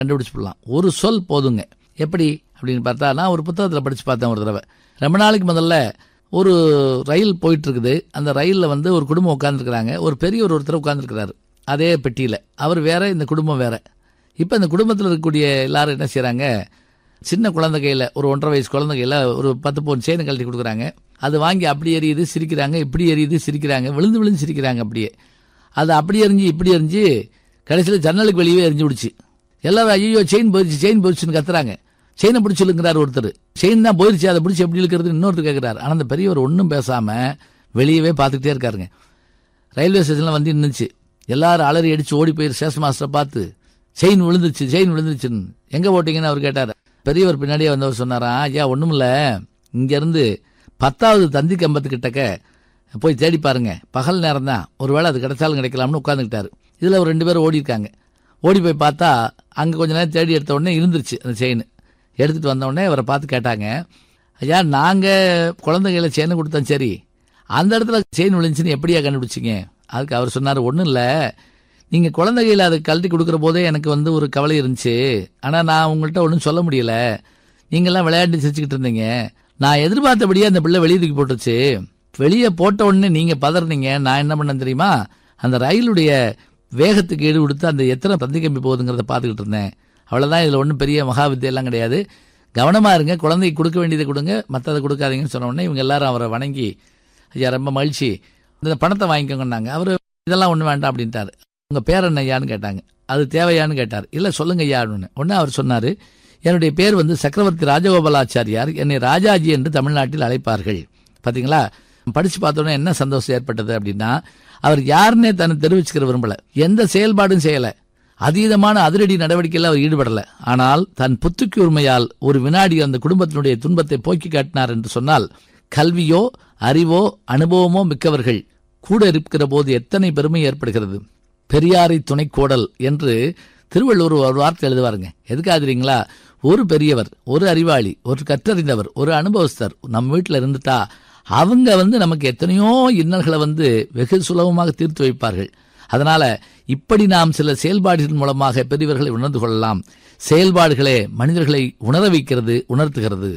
கண்டுபிடிச்சு போடலாம் ஒரு சொல் போதுங்க எப்படி அப்படின்னு பார்த்தா நான் ஒரு புத்தகத்தில் படிச்சு பார்த்தேன் ஒரு தடவை ரொம்ப நாளைக்கு முதல்ல ஒரு ரயில் போயிட்டு இருக்குது அந்த ரயிலில் வந்து ஒரு குடும்பம் உட்காந்துருக்குறாங்க ஒரு பெரியவர் ஒருத்தர் உட்காந்துருக்கிறாரு அதே பெட்டியில் அவர் வேற இந்த குடும்பம் வேற இப்போ இந்த குடும்பத்தில் இருக்கக்கூடிய எல்லாரும் என்ன செய்கிறாங்க சின்ன குழந்தை கையில் ஒரு ஒன்றரை வயசு குழந்தை கையில் ஒரு பத்து பவுன் செயின் கழட்டி கொடுக்குறாங்க அது வாங்கி அப்படி எரியுது சிரிக்கிறாங்க இப்படி எரியுது சிரிக்கிறாங்க விழுந்து விழுந்து சிரிக்கிறாங்க அப்படியே அது அப்படி எரிஞ்சு இப்படி எரிஞ்சு கடைசியில் ஜன்னலுக்கு வெளியே எரிஞ்சு விடுச்சு எல்லாரும் ஐயோ செயின் போயிடுச்சு செயின் போயிடுச்சுன்னு கத்துறாங்க செயினை பிடிச்சி இழுக்கிறார் ஒருத்தர் செயின் தான் போயிடுச்சு அதை பிடிச்சி எப்படி இழுக்கிறது இன்னொருத்தர் கேட்குறாரு ஆனால் அந்த பெரியவர் ஒன்றும் பேசாமல் வெளியவே பார்த்துக்கிட்டே இருக்காருங்க ரயில்வே ஸ்டேஷனில் வந்து நின்றுச்சு எல்லாரும் அலறி அடிச்சு ஓடி போய் ஸ்டேஷன் மாஸ்டரை பார்த்து செயின் விழுந்துச்சு செயின் விழுந்துச்சுன்னு எங்கே போட்டீங்கன்னு அவர் கேட்டார் பெரியவர் பின்னாடியே வந்தவர் சொன்னாரா ஐயா ஒன்றும் இல்லை இங்கேருந்து பத்தாவது தந்தி கம்பத்துக்கிட்டக்க போய் தேடி பாருங்க பகல் நேரம் தான் ஒருவேளை அது கிடைச்சாலும் கிடைக்கலாம்னு உட்காந்துக்கிட்டாரு இதில் ஒரு ரெண்டு பேரும் ஓடி இருக்காங்க ஓடி போய் பார்த்தா அங்கே கொஞ்ச நேரம் தேடி எடுத்த உடனே இருந்துருச்சு அந்த செயின் எடுத்துகிட்டு வந்த உடனே அவரை பார்த்து கேட்டாங்க ஐயா நாங்கள் குழந்தைகளை செயின் கொடுத்தோம் சரி அந்த இடத்துல செயின் விழுந்துச்சுன்னு எப்படியா கண்டுபிடிச்சிங்க அதுக்கு அவர் சொன்னார் ஒன்றும் இல்லை நீங்கள் குழந்தைகளை அதை கழட்டி கொடுக்குற போதே எனக்கு வந்து ஒரு கவலை இருந்துச்சு ஆனால் நான் உங்கள்கிட்ட ஒன்றும் சொல்ல முடியல நீங்கள்லாம் விளையாட்டு சிரிச்சுக்கிட்டு இருந்தீங்க நான் எதிர்பார்த்தபடியே அந்த பிள்ளை வெளியே தூக்கி போட்டுச்சு வெளியே போட்ட உடனே நீங்கள் பதறினீங்க நான் என்ன பண்ணேன் தெரியுமா அந்த ரயிலுடைய வேகத்துக்கு ஈடு கொடுத்து அந்த எத்தனை தந்தி கம்பி போகுதுங்கிறத பார்த்துக்கிட்டு இருந்தேன் அவ்வளோதான் இதில் ஒன்றும் பெரிய மகாவித்தியெல்லாம் கிடையாது கவனமாக இருங்க குழந்தைக்கு கொடுக்க வேண்டியதை கொடுங்க மற்றதை கொடுக்காதீங்கன்னு சொன்ன உடனே இவங்க எல்லாரும் அவரை வணங்கி ஐயா ரொம்ப மகிழ்ச்சி இந்த பணத்தை வாங்கிக்கோங்கன்னாங்க அவர் இதெல்லாம் ஒன்றும் வேண்டாம் அப்படின்ட்டாரு உங்கள் பேர் என்ன ஐயான்னு கேட்டாங்க அது தேவையான்னு கேட்டார் இல்லை சொல்லுங்க ஐயான்னு ஒன்று அவர் சொன்னார் என்னுடைய பேர் வந்து சக்கரவர்த்தி ராஜகோபாலாச்சாரியார் என்னை ராஜாஜி என்று தமிழ்நாட்டில் அழைப்பார்கள் பார்த்தீங்களா படிச்சு பார்த்தோன்னே என்ன சந்தோஷம் ஏற்பட்டது அப்படின்னா அவர் யாருன்னே தன்னை தெரிவிச்சுக்கிற விரும்பல எந்த செயல்பாடும் செய்யல அதீதமான அதிரடி நடவடிக்கையில் அவர் ஈடுபடல ஆனால் தன் புத்துக்கு உரிமையால் ஒரு வினாடி அந்த குடும்பத்தினுடைய துன்பத்தை போக்கி காட்டினார் என்று சொன்னால் கல்வியோ அறிவோ அனுபவமோ மிக்கவர்கள் கூட இருக்கிற போது எத்தனை பெருமை ஏற்படுகிறது பெரியாரை துணை கோடல் என்று திருவள்ளுவர் ஒரு வார்த்தை எழுதுவாருங்க எதுக்காக தெரியுங்களா ஒரு பெரியவர் ஒரு அறிவாளி ஒரு கற்றறிந்தவர் ஒரு அனுபவஸ்தர் நம்ம வீட்டில் இருந்துட்டா அவங்க வந்து நமக்கு எத்தனையோ இன்னல்களை வந்து வெகு சுலபமாக தீர்த்து வைப்பார்கள் அதனால இப்படி நாம் சில செயல்பாடுகள் மூலமாக பெரியவர்களை உணர்ந்து கொள்ளலாம் செயல்பாடுகளே மனிதர்களை உணர வைக்கிறது உணர்த்துகிறது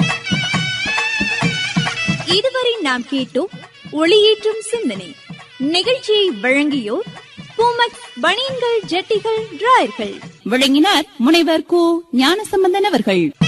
இதுவரை நாம் கேட்டோம் ஒளியேற்றும் சிந்தனை நிகழ்ச்சியை வழங்கியோர் பூமக் பனியன்கள் ஜட்டிகள் டிராயர்கள் விளங்கினார் முனைவர் கு ஞானசம்பந்தன் அவர்கள்